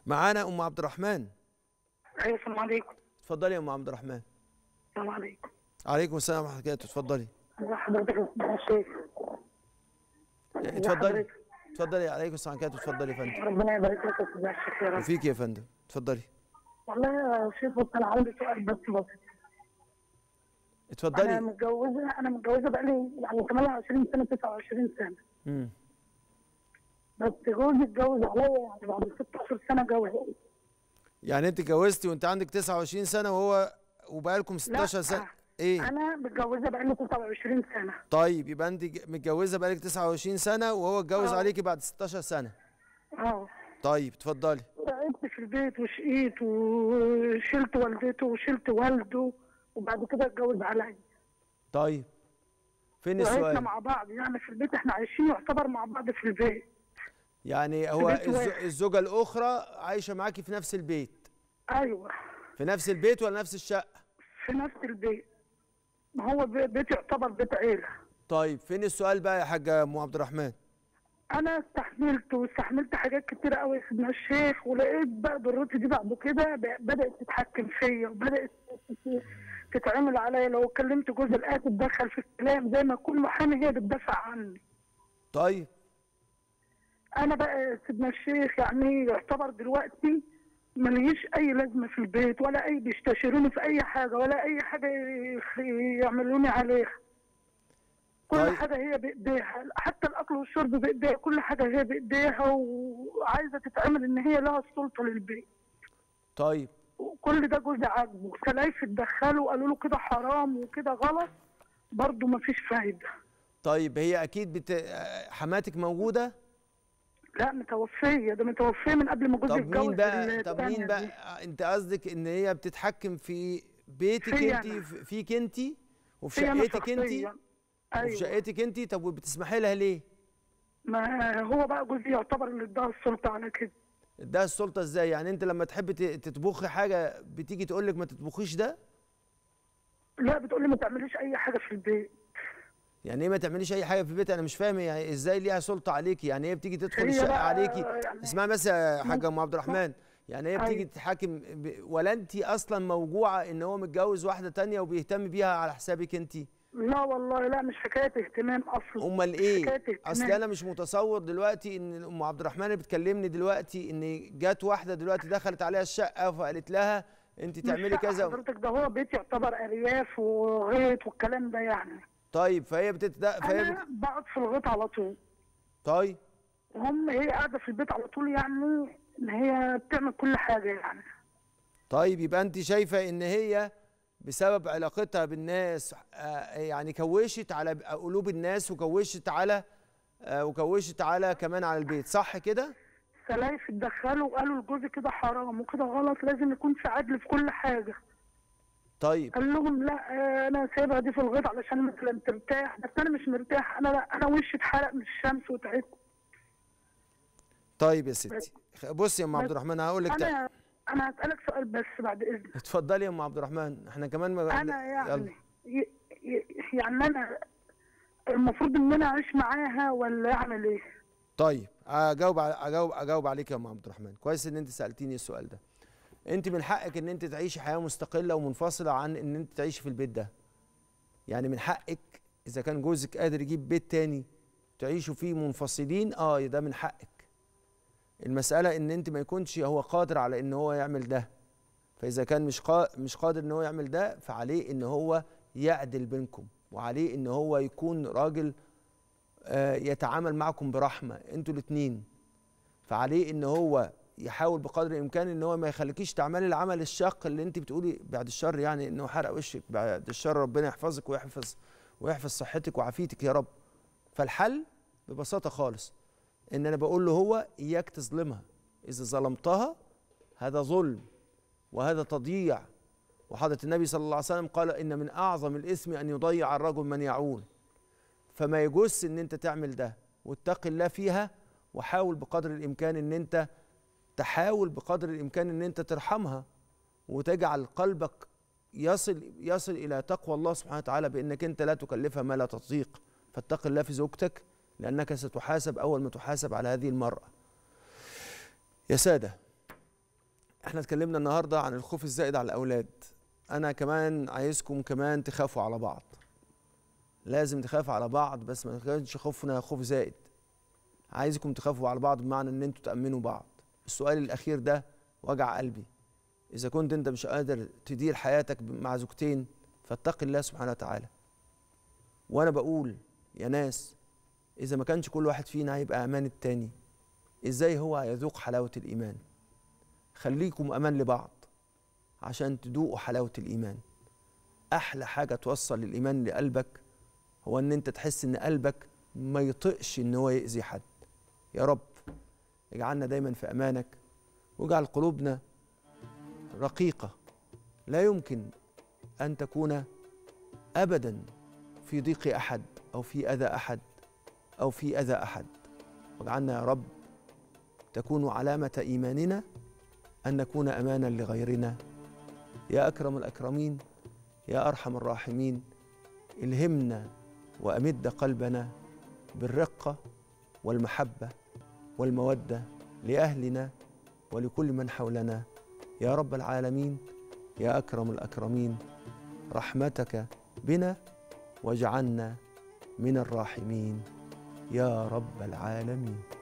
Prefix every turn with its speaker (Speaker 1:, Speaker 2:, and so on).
Speaker 1: معانا ام عبد الرحمن
Speaker 2: ايوه السلام عليكم
Speaker 1: اتفضلي يا ام عبد الرحمن
Speaker 2: السلام عليكم
Speaker 1: عليكم السلام ورحمه الله وبركاته اتفضلي
Speaker 2: ازي حضرتك يا شيخ
Speaker 1: اتفضلي
Speaker 2: حضرتك؟
Speaker 1: اتفضلي عليكم السلام ورحمه الله وبركاته اتفضلي يا فندم
Speaker 2: ربنا يبارك لك يا استاذ الشيخ يا رب
Speaker 1: وفيك يا فندم اتفضلي
Speaker 2: والله يا شيخ بص انا عندي سؤال بس بسيط انا
Speaker 1: اتفضلي
Speaker 2: متجوزه انا متجوزه بقالي يعني 28 سنه 29 سنه
Speaker 1: امم
Speaker 2: بس جوزي اتجوز عليا يعني بعد 16 سنه جوز
Speaker 1: يعني انت اتجوزتي وانت عندك 29 سنه وهو وبقالكم 16 سنه ايه
Speaker 2: انا متجوزه بقالي 29 سنه
Speaker 1: طيب يبقى انت ج- متجوزه بقالك 29 سنه وهو اتجوز
Speaker 2: آه.
Speaker 1: عليكي بعد 16 سنه
Speaker 2: اه
Speaker 1: طيب اتفضلي
Speaker 2: تعبت في البيت وشقيت وشلت والدته وشلت والده وبعد كده اتجوز عليا
Speaker 1: طيب فين
Speaker 2: وعشنا
Speaker 1: السؤال
Speaker 2: مع بعض يعني في البيت احنا عايشين يعتبر مع بعض في البيت
Speaker 1: يعني هو
Speaker 2: بيت
Speaker 1: الز-
Speaker 2: واحد.
Speaker 1: الزوجه الاخرى عايشه معاكي في نفس البيت
Speaker 2: ايوه
Speaker 1: في نفس البيت ولا نفس الشقه
Speaker 2: في نفس البيت ما هو بي- بيت يعتبر بيت عيله
Speaker 1: طيب فين السؤال بقى يا حاجه ام عبد الرحمن
Speaker 2: انا استحملت واستحملت حاجات كتيره قوي يا سيدنا الشيخ ولقيت بقى ضرتي دي بعد كده ب- بدات تتحكم فيا وبدات تتعمل عليا لو كلمت جوزي الاقيها تتدخل في الكلام زي ما كل محامي هي بتدافع عني
Speaker 1: طيب
Speaker 2: انا بقى يا سيدنا الشيخ يعني يعتبر دلوقتي مليش اي لازمه في البيت ولا اي بيستشيروني في اي حاجه ولا اي حاجه يخ- يعملوني عليها كل
Speaker 1: طيب.
Speaker 2: حاجه هي بايديها حتى الاكل والشرب بايديها كل حاجه هي بايديها وعايزه تتعمل ان هي لها السلطه للبيت
Speaker 1: طيب
Speaker 2: وكل ده جوزي عاجبه سلايف اتدخلوا وقالوا له كده حرام وكده غلط برضه مفيش فايده
Speaker 1: طيب هي اكيد بت... حماتك موجوده
Speaker 2: لا متوفيه ده متوفيه من قبل ما جوزي
Speaker 1: طب
Speaker 2: يتجوز
Speaker 1: مين بقى طب
Speaker 2: التانية
Speaker 1: مين
Speaker 2: دي.
Speaker 1: بقى انت قصدك ان هي بتتحكم في بيتك
Speaker 2: فيا
Speaker 1: انت
Speaker 2: أنا.
Speaker 1: في- فيك انت وفي
Speaker 2: فيا أنا
Speaker 1: شقتك انت
Speaker 2: شخصياً.
Speaker 1: وفي
Speaker 2: ايوه
Speaker 1: شقتك انت طب وبتسمحي لها ليه
Speaker 2: ما هو بقى جوزي يعتبر اللي اداها السلطه على كده
Speaker 1: ده السلطه ازاي يعني انت لما تحب ت- تطبخي حاجه بتيجي تقول لك ما تطبخيش ده
Speaker 2: لا بتقول لي ما تعمليش اي حاجه في البيت
Speaker 1: يعني ايه ما تعمليش اي حاجه في البيت انا مش فاهم يعني ازاي ليها سلطه عليكي يعني هي بتيجي تدخل
Speaker 2: هي
Speaker 1: الشقه
Speaker 2: بقى
Speaker 1: عليكي
Speaker 2: يعني-
Speaker 1: اسمعي بس يا حاجه ام عبد الرحمن يعني هي بتيجي
Speaker 2: أيوة.
Speaker 1: تتحاكم ب... ولا انت اصلا موجوعه ان هو متجوز واحده تانية وبيهتم بيها على حسابك انت
Speaker 2: لا والله لا مش حكايه اهتمام اصلا
Speaker 1: امال
Speaker 2: مش
Speaker 1: ايه
Speaker 2: حكاية اهتمام.
Speaker 1: اصل انا مش متصور دلوقتي ان ام عبد الرحمن اللي بتكلمني دلوقتي ان جت واحده دلوقتي دخلت عليها الشقه فقالت لها انت
Speaker 2: مش
Speaker 1: تعملي
Speaker 2: شقة
Speaker 1: كذا
Speaker 2: حضرتك ده هو بيت يعتبر ارياف وغيط والكلام ده يعني
Speaker 1: طيب فهي بتتد... فهي بت...
Speaker 2: انا بقعد في الغيط على طول
Speaker 1: طيب
Speaker 2: وهم هي قاعده في البيت على طول يعني ان هي بتعمل كل حاجه يعني
Speaker 1: طيب يبقى انت شايفه ان هي بسبب علاقتها بالناس آه، يعني كوشت على قلوب الناس وكوشت على آه، وكوشت على كمان على البيت صح كده
Speaker 2: سلايف اتدخلوا وقالوا لجوزي كده حرام وكده غلط لازم يكون في عدل في كل حاجه
Speaker 1: طيب
Speaker 2: قال لهم لا آه، انا سايبها دي في الغيط علشان مثلا ترتاح بس انا مش مرتاح انا لا انا وشي اتحرق من الشمس وتعبت
Speaker 1: طيب يا ستي خ- بصي يا ام عبد الرحمن هقول لك تع-
Speaker 2: انا انا هسالك سؤال بس بعد اذنك
Speaker 1: اتفضلي يا ام عبد الرحمن احنا كمان ما
Speaker 2: انا
Speaker 1: يلا.
Speaker 2: يعني ي- ي- يعني انا المفروض ان انا اعيش معاها ولا اعمل ايه؟
Speaker 1: طيب اجاوب على- اجاوب اجاوب عليك يا ام عبد الرحمن كويس ان انت سالتيني السؤال ده انت من حقك ان انت تعيشي حياه مستقله ومنفصله عن ان انت تعيشي في البيت ده يعني من حقك اذا كان جوزك قادر يجيب بيت تاني تعيشوا فيه منفصلين اه ده من حقك المساله ان انت ما يكونش هو قادر على ان هو يعمل ده فاذا كان مش قا... مش قادر ان هو يعمل ده فعليه ان هو يعدل بينكم وعليه ان هو يكون راجل آه، يتعامل معكم برحمه انتوا الاثنين فعليه ان هو يحاول بقدر الامكان ان هو ما يخليكيش تعملي العمل الشاق اللي انت بتقولي بعد الشر يعني انه حرق وشك بعد الشر ربنا يحفظك ويحفظ ويحفظ صحتك وعافيتك يا رب فالحل ببساطه خالص ان انا بقول له هو اياك تظلمها اذا ظلمتها هذا ظلم وهذا تضييع وحضرة النبي صلى الله عليه وسلم قال ان من اعظم الاثم ان يضيع الرجل من يعول فما يجوز ان انت تعمل ده واتق الله فيها وحاول بقدر الامكان ان انت تحاول بقدر الامكان ان انت ترحمها وتجعل قلبك يصل يصل الى تقوى الله سبحانه وتعالى بانك انت لا تكلفها ما لا تطيق فاتق الله في زوجتك لانك ستحاسب اول ما تحاسب على هذه المراه يا ساده احنا اتكلمنا النهارده عن الخوف الزائد على الاولاد انا كمان عايزكم كمان تخافوا على بعض لازم تخافوا على بعض بس ما كانش خوفنا خوف زائد عايزكم تخافوا على بعض بمعنى ان انتوا تامنوا بعض السؤال الاخير ده وجع قلبي اذا كنت انت مش قادر تدير حياتك مع زوجتين فاتق الله سبحانه وتعالى وانا بقول يا ناس اذا ما كانش كل واحد فينا هيبقى امان التاني ازاي هو هيذوق حلاوه الايمان خليكم امان لبعض عشان تذوقوا حلاوه الايمان احلى حاجه توصل الايمان لقلبك هو ان انت تحس ان قلبك ما يطقش ان هو يأذي حد يا رب اجعلنا دايما في امانك واجعل قلوبنا رقيقه لا يمكن ان تكون ابدا في ضيق احد او في اذى احد او في اذى احد واجعلنا يا رب تكون علامه ايماننا ان نكون امانا لغيرنا يا اكرم الاكرمين يا ارحم الراحمين الهمنا وامد قلبنا بالرقه والمحبه والموده لاهلنا ولكل من حولنا يا رب العالمين يا اكرم الاكرمين رحمتك بنا واجعلنا من الراحمين يا رب العالمين